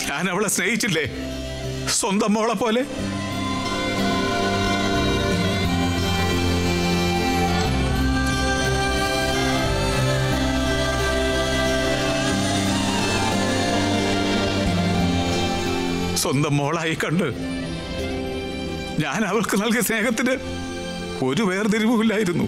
ഞാൻ അവളെ സ്നേഹിച്ചില്ലേ സ്വന്തം മോളെ പോലെ സ്വന്തം മോളായി കണ്ട് ഞാൻ അവൾക്ക് നൽകിയ സ്നേഹത്തിന് ഒരു വേർതിരിവുമില്ലായിരുന്നു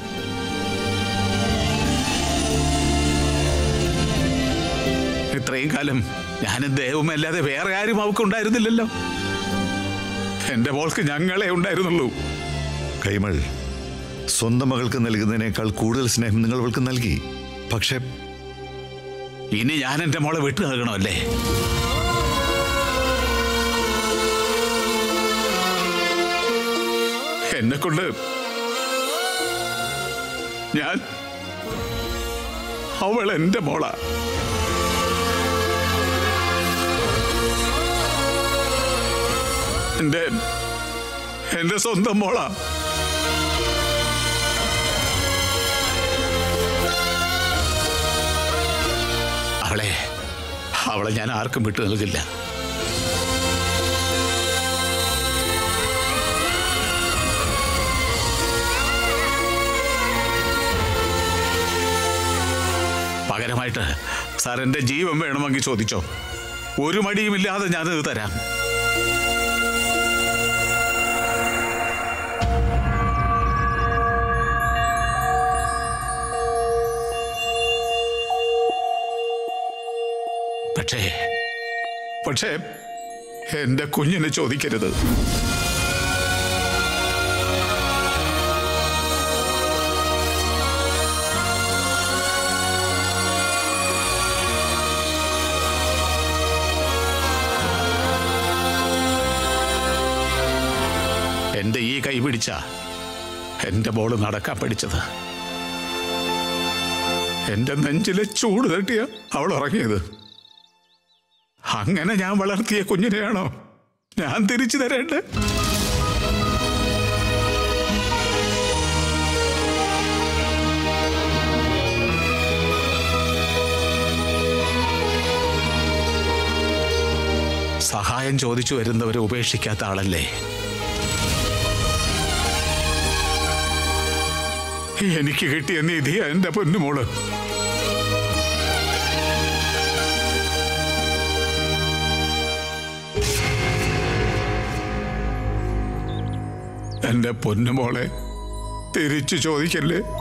ഇത്രയും കാലം ഞാനും ദൈവമല്ലാതെ വേറെ ആരും അവൾക്ക് ഉണ്ടായിരുന്നില്ലല്ലോ എന്റെ മോൾക്ക് ഞങ്ങളെ ഉണ്ടായിരുന്നുള്ളൂ കൈമൾ സ്വന്തം മകൾക്ക് നൽകുന്നതിനേക്കാൾ കൂടുതൽ സ്നേഹം നിങ്ങൾ അവൾക്ക് നൽകി പക്ഷേ ഇനി ഞാൻ എന്റെ മോളെ വിട്ടു നൽകണമല്ലേ എന്നെ കൊണ്ട് ഞാൻ അവൾ എന്റെ മോളാ എന്റെ എന്റെ സ്വന്തം മോളാ അവളെ അവളെ ഞാൻ ആർക്കും വിട്ടു നൽകില്ല പകരമായിട്ട് സാർ എന്റെ ജീവൻ വേണമെങ്കിൽ ചോദിച്ചോ ഒരു മടിയുമില്ലാതെ ഞാനത് തരാം പക്ഷേ പക്ഷേ എന്റെ കുഞ്ഞിനെ ചോദിക്കരുത് എന്റെ ഈ കൈ പിടിച്ച എന്റെ മോള് നടക്കാൻ പഠിച്ചത് എന്റെ നെഞ്ചിലെ ചൂട് തട്ടിയ അവൾ ഉറങ്ങിയത് അങ്ങനെ ഞാൻ വളർത്തിയ കുഞ്ഞിനെയാണോ ഞാൻ തിരിച്ചു തരേണ്ടത് സഹായം ചോദിച്ചു വരുന്നവരെ ഉപേക്ഷിക്കാത്ത ആളല്ലേ എനിക്ക് കിട്ടിയ നിധി എന്റെ പൊന്നുമോള് എന്റെ പൊന്നുമോളെ തിരിച്ചു ചോദിക്കല്ലേ